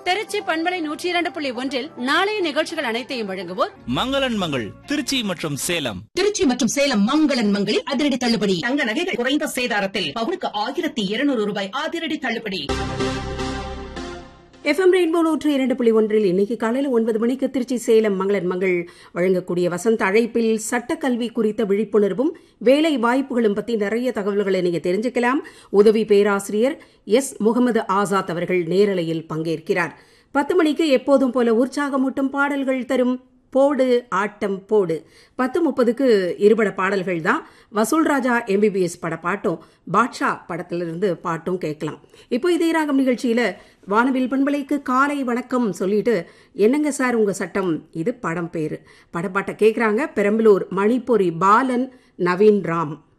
திருச்சி பண்பலை நூற்றி இரண்டு புள்ளி ஒன்றில் நாளைய நிகழ்ச்சிகள் அனைத்தையும் வழங்குவோர் மங்களன் மங்கள் திருச்சி மற்றும் சேலம் திருச்சி மற்றும் சேலம் மங்களன் மங்களில் அதிரடி தள்ளுபடி தங்க நகைகள் குறைந்த சேதாரத்தில் பவுனுக்கு ஆயிரத்தி இருநூறு ரூபாய் அதிரடி தள்ளுபடி எஃப்எம் ரெயின்போ நூற்று இரண்டு புள்ளி ஒன்றில் இன்னைக்கு காலையில் ஒன்பது மணிக்கு திருச்சி சேலம் மங்களன் மங்கள் வழங்கக்கூடிய வசந்த அழைப்பில் சட்டக்கல்வி குறித்த விழிப்புணர்வும் வேலை வாய்ப்புகளும் பற்றி நிறைய தகவல்களை நீங்க தெரிஞ்சுக்கலாம் உதவி பேராசிரியர் எஸ் முகமது ஆசாத் அவர்கள் நேரலையில் பங்கேற்கிறார் பத்து மணிக்கு எப்போதும் போல உற்சாகமூட்டும் பாடல்கள் தரும் போடு ஆட்டம் போடு பத்து முப்பதுக்கு இருபட பாடல்கள் தான் வசூல் ராஜா எம்பிபிஎஸ் பட பாட்டும் பாட்ஷா படத்திலிருந்து பாட்டும் கேட்கலாம் இப்போ இதே ராகம் நிகழ்ச்சியில வானவில் பண்பலைக்கு காலை வணக்கம் சொல்லிட்டு என்னங்க சார் உங்க சட்டம் இது படம் பேரு படப்பாட்டை கேட்குறாங்க பெரம்பலூர் மணிப்பொறி பாலன் நவீன் ராம்